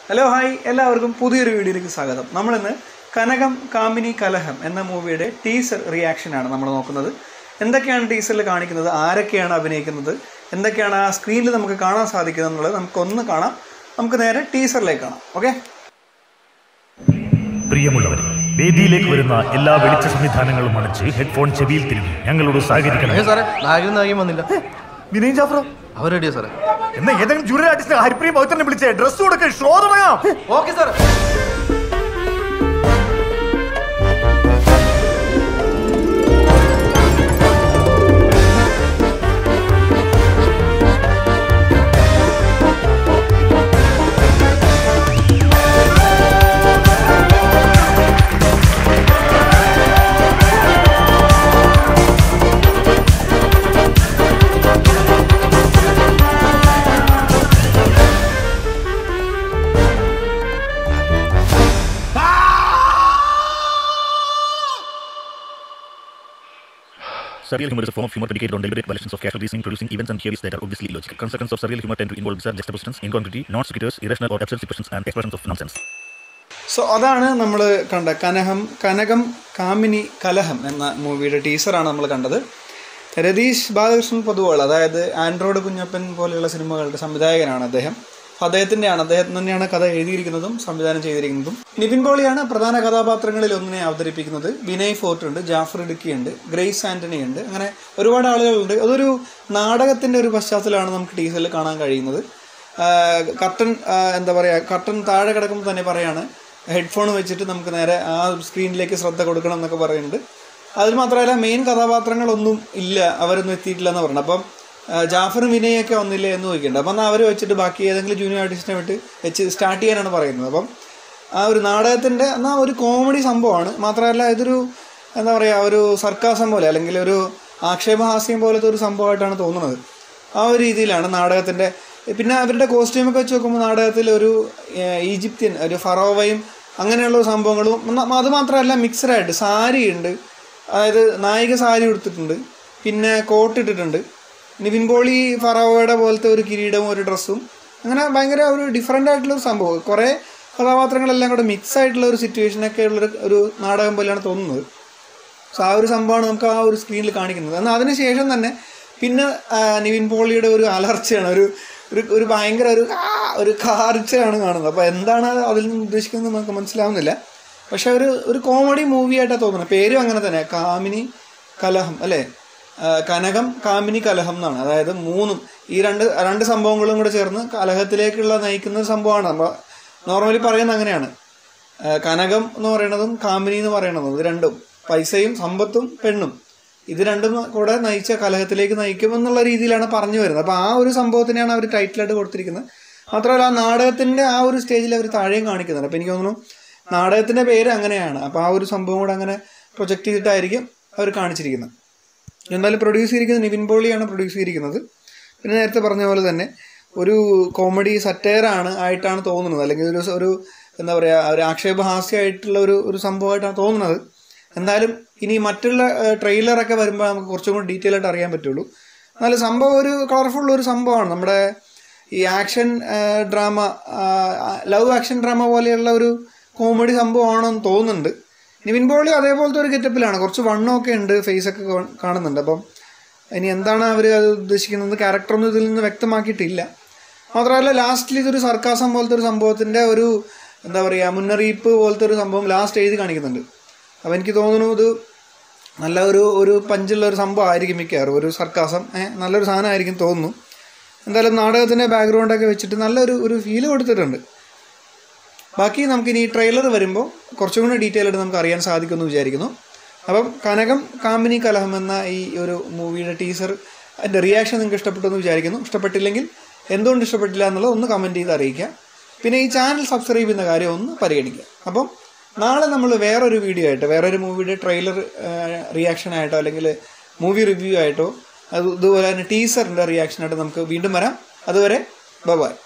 Hello hi എല്ലാവർക്കും പുതിയൊരു വീഡിയോയിലേക്ക് സ്വാഗതം നമ്മളിന്ന് കനകം കാമിനി കലഹം എന്ന മൂവിയുടെ ടീസർ റിയാക്ഷനാണ് നമ്മൾ നോക്കുന്നത് എന്തൊക്കെയാണ് ടീസറിൽ കാണിക്കുന്നത് ആരൊക്കെയാണ് അഭിനയിക്കുന്നത് എന്തൊക്കെയാണ് ആ സ്ക്രീനിൽ നമുക്ക് കാണാൻ സാധിക്കുന്നത് എന്നുള്ളത് നമുക്കൊന്ന് കാണാം നമുക്ക് നേരെ ടീസറിലേക്ക് കാണാം ഓക്കെ പ്രിയമുള്ളവരെ വേദിയിലേക്ക് വരുന്ന എല്ലാ വെളിച്ച സംവിധാനങ്ങളും അടച്ച് ഹെഡ്ഫോൺ ചെവിയിൽ തിരിഞ്ഞ് ഞങ്ങളോട് സഹകരിക്കണം അയ്യോ സാറേ നായകനും നായകൻ വന്നില്ല വിനയ് ജാഫറോ അവർ റെഡിയാ സാറേ എന്നാ ഏതെങ്കിലും ജൂനിയർ ആർട്ടിസ്റ്റ് ഹരിപ്രിയ പൗത്രനെ വിളിച്ചേ ഡ്രസ് കൊടുക്ക ഷോ തുടങ്ങാം ഓക്കെ സാറേ Surreal humor is a form of humor predicated on deliberate violations of casual reasoning, producing events and theories that are obviously illogical. Consequences of surreal humor tend to involve bizarre juxtapositions, incongruity, non sequiturs, irrational or absurd situations, and expressions of nonsense. So അതാണ് നമ്മൾ കണ്ട കനഹം കനകം കാമിനി കലഹം എന്ന മൂവിയുടെ ടീസറാണ് നമ്മൾ കണ്ടത് രതീഷ് ബാലകൃഷ്ണൻ പൊതുവാൾ അതായത് Android Kunjappan പോലെയുള്ള സിനിമകളുടെ സംവിധായകനാണ് അദ്ദേഹം അപ്പോൾ അദ്ദേഹത്തിൻ്റെയാണ് അദ്ദേഹം തന്നെയാണ് കഥ എഴുതിയിരിക്കുന്നതും സംവിധാനം ചെയ്തിരിക്കുന്നതും നിതിൻ പോളിയാണ് പ്രധാന കഥാപാത്രങ്ങളിൽ ഒന്നിനെ അവതരിപ്പിക്കുന്നത് വിനയ് ഫോർട്ട് ഉണ്ട് ജാഫർ ഇടുക്കി ഉണ്ട് ഗ്രേസ് ആന്റണി ഉണ്ട് അങ്ങനെ ഒരുപാട് ആളുകളുണ്ട് അതൊരു നാടകത്തിൻ്റെ ഒരു പശ്ചാത്തലമാണ് നമുക്ക് ടീസറിൽ കാണാൻ കഴിയുന്നത് ആഹ് കർട്ടൻ ആഹ് എന്താ പറയുക കർട്ടൻ താഴെ കിടക്കുമ്പോൾ തന്നെ പറയാണ് ഹെഡ്ഫോൺ വെച്ചിട്ട് നമുക്ക് നേരെ ആ സ്ക്രീനിലേക്ക് ശ്രദ്ധ കൊടുക്കണം എന്നൊക്കെ പറയുന്നുണ്ട് അതിൽ മാത്രമല്ല മെയിൻ കഥാപാത്രങ്ങളൊന്നും ഇല്ല അവരൊന്നും എത്തിയിട്ടില്ല എന്ന് പറഞ്ഞു അപ്പം ആഹ് ജാഫറും വിനയൊക്കെ വന്നില്ലേ എന്ന് ചോദിക്കുന്നുണ്ട് അപ്പം എന്നാൽ അവർ വെച്ചിട്ട് ബാക്കി ഏതെങ്കിലും ജൂനിയർ ആർട്ടിസ്റ്റിനെ വിട്ട് വെച്ച് സ്റ്റാർട്ട് ചെയ്യാനാണ് പറയുന്നത് അപ്പം ആ ഒരു നാടകത്തിൻ്റെ എന്നാൽ ഒരു കോമഡി സംഭവമാണ് മാത്രമല്ല ഇതൊരു എന്താ പറയുക ഒരു സർക്കാസം പോലെ അല്ലെങ്കിൽ ഒരു ആക്ഷേപഹാസ്യം പോലത്തെ ഒരു സംഭവമായിട്ടാണ് തോന്നുന്നത് ആ ഒരു രീതിയിലാണ് നാടകത്തിൻ്റെ പിന്നെ അവരുടെ കോസ്റ്റ്യൂമൊക്കെ വെച്ച് നോക്കുമ്പോൾ നാടകത്തിൽ ഒരു ഏഹ്, ഈജിപ്ഷ്യൻ ഒരു ഫറോവയും അങ്ങനെയുള്ള സംഭവങ്ങളും ന- അത് മാത്രമല്ല മിക്സഡായിട്ട് സാരി ഉണ്ട് അതായത് നായിക സാരി ഉടുത്തിട്ടുണ്ട് പിന്നെ കോട്ട് ഇട്ടിട്ടുണ്ട് നിവിൻ പോളി ഫറോവയുടെ പോലത്തെ ഒരു കിരീടവും ഒരു ഡ്രസ്സും അങ്ങനെ ഭയങ്കര ഒരു ഡിഫറെൻ്റ് ആയിട്ടുള്ള ഒരു സംഭവം കുറേ കഥാപാത്രങ്ങളെല്ലാം കൂടെ മിക്സ് ആയിട്ടുള്ള ഒരു സിറ്റുവേഷനൊക്കെ ഉള്ളൊരു ഒരു നാടകം പോലെയാണ് തോന്നുന്നത് സോ ആ ഒരു സംഭവമാണ് നമുക്ക് ആ ഒരു സ്ക്രീനിൽ കാണിക്കുന്നത് എന്നാൽ അതിനുശേഷം തന്നെ പിന്നെ ആ, നിവിൻ പോളിയുടെ ഒരു അലർച്ചയാണ് ഒരു ഒരു ഒരു ഭയങ്കര ഒരു ആ ഒരു കാർച്ചയാണ് കാണുന്നത് അപ്പോൾ എന്താണ് അതിൽ നിന്ന് ഉദ്ദേശിക്കുന്നത് നമുക്ക് മനസ്സിലാവുന്നില്ല പക്ഷെ ഒരു ഒരു കോമഡി മൂവി ആയിട്ടാണ് തോന്നുന്നത് പേരും അങ്ങനെ തന്നെ കാമിനി കലഹം അല്ലേ ആ, കനകം കാമിനി കലഹം എന്നാണ് അതായത് മൂന്നും ഈ രണ്ട് രണ്ട് സംഭവങ്ങളും കൂടെ ചേർന്ന് കലഹത്തിലേക്കുള്ള നയിക്കുന്ന ഒരു സംഭവമാണ് നമ്മൾ നോർമലി പറയുന്നത് അങ്ങനെയാണ് ആ, കനകം എന്ന് പറയുന്നതും കാമിനി എന്ന് പറയുന്നതും ഇത് രണ്ടും പൈസയും സമ്പത്തും പെണ്ണും ഇത് രണ്ടും കൂടെ നയിച്ച കലഹത്തിലേക്ക് നയിക്കും എന്നുള്ള രീതിയിലാണ് പറഞ്ഞു വരുന്നത് അപ്പോൾ ആ ഒരു സംഭവത്തിനെയാണ് അവർ ടൈറ്റിലായിട്ട് കൊടുത്തിരിക്കുന്നത് മാത്രമല്ല ആ നാടകത്തിൻ്റെ ആ ഒരു സ്റ്റേജിൽ അവർ താഴെയും കാണിക്കുന്നുണ്ട് അപ്പോൾ എനിക്ക് തോന്നുന്നു നാടകത്തിൻ്റെ പേര് അങ്ങനെയാണ് അപ്പോൾ ആ ഒരു സംഭവം കൂടെ അങ്ങനെ പ്രൊജക്റ്റ് ചെയ്തിട്ടായിരിക്കും അവർ കാണിച്ചിരിക്കുന്നത് എന്തായാലും പ്രൊഡ്യൂസ് ചെയ്തിരിക്കുന്നത് നിവിൻ പോളിയാണ് പ്രൊഡ്യൂസ് ചെയ്തിരിക്കുന്നത് പിന്നെ നേരത്തെ പറഞ്ഞ പോലെ തന്നെ ഒരു കോമഡി സറ്റയറാണ് ആയിട്ടാണ് തോന്നുന്നത് അല്ലെങ്കിൽ ഒരു ഒരു എന്താ പറയുക ഒരു ആക്ഷേപഹാസ്യമായിട്ടുള്ള ഒരു ഒരു സംഭവമായിട്ടാണ് തോന്നുന്നത് എന്തായാലും ഇനി മറ്റുള്ള ട്രെയിലറൊക്കെ വരുമ്പോൾ നമുക്ക് കുറച്ചും കൂടി ഡീറ്റെയിൽ ആയിട്ട് അറിയാൻ പറ്റുള്ളൂ എന്നാലും സംഭവം ഒരു കളർഫുൾ ഒരു സംഭവമാണ് നമ്മുടെ ഈ action drama love action drama പോലെയുള്ള ഒരു കോമഡി സംഭവമാണെന്ന് തോന്നുന്നുണ്ട് നിവിൻ പോളി അതേപോലത്തെ ഒരു ഗെറ്റപ്പിലാണ് കുറച്ച് വണ്ണമൊക്കെ ഉണ്ട് ഫേസൊക്കെ കാണുന്നുണ്ട് അപ്പം ഇനി എന്താണ് അവർ അത് ഉദ്ദേശിക്കുന്നത് ക്യാരക്ടറൊന്നും ഇതിൽ നിന്ന് വ്യക്തമാക്കിയിട്ടില്ല മാത്രമല്ല ലാസ്റ്റിൽ ഇതൊരു സർക്കാസം പോലത്തെ ഒരു സംഭവത്തിൻ്റെ ഒരു എന്താ പറയുക മുന്നറിയിപ്പ് പോലത്തെ ഒരു സംഭവം ലാസ്റ്റ് എഴുതി കാണിക്കുന്നുണ്ട് അപ്പോൾ എനിക്ക് തോന്നുന്നു ഇത് നല്ല ഒരു ഒരു പഞ്ചുള്ള ഒരു സംഭവം ആയിരിക്കും മിക്കവാറും ഒരു സർക്കാസം ഏഹ് നല്ലൊരു സാധനമായിരിക്കും തോന്നുന്നു എന്തായാലും നാടകത്തിൻ്റെ ബാക്ക്ഗ്രൗണ്ടൊക്കെ വെച്ചിട്ട് നല്ലൊരു ഒരു ഫീല് കൊടുത്തിട്ടുണ്ട് ബാക്കി നമുക്ക് ഇനി ട്രെയിലർ വരുമ്പോൾ കുറച്ചും കൂടി ഡീറ്റെയിൽ ആയിട്ട് നമുക്ക് അറിയാൻ സാധിക്കുമെന്ന് വിചാരിക്കുന്നു അപ്പം കനകം കാമിനി കലഹം എന്ന ഈ ഒരു മൂവിയുടെ ടീസർ അതിൻ്റെ റിയാക്ഷൻ നിങ്ങൾക്ക് ഇഷ്ടപ്പെട്ടു എന്ന് വിചാരിക്കുന്നു ഇഷ്ടപ്പെട്ടില്ലെങ്കിൽ എന്തുകൊണ്ട് ഇഷ്ടപ്പെട്ടില്ല എന്നുള്ളത് ഒന്ന് കമൻറ്റ് ചെയ്ത് അറിയിക്കുക പിന്നെ ഈ ചാനൽ സബ്സ്ക്രൈബ് ചെയ്യുന്ന കാര്യം ഒന്ന് പരിഗണിക്കുക അപ്പം നാളെ നമ്മൾ വേറൊരു വീഡിയോ ആയിട്ട് വേറൊരു മൂവിയുടെ ട്രെയിലർ റിയാക്ഷൻ ആയിട്ടോ അല്ലെങ്കിൽ മൂവി റിവ്യൂ ആയിട്ടോ അത് ഇതുപോലെ തന്നെ ടീസറിൻ്റെ റിയാക്ഷൻ ആയിട്ട് നമുക്ക് വീണ്ടും വരാം അതുവരെ ബൈ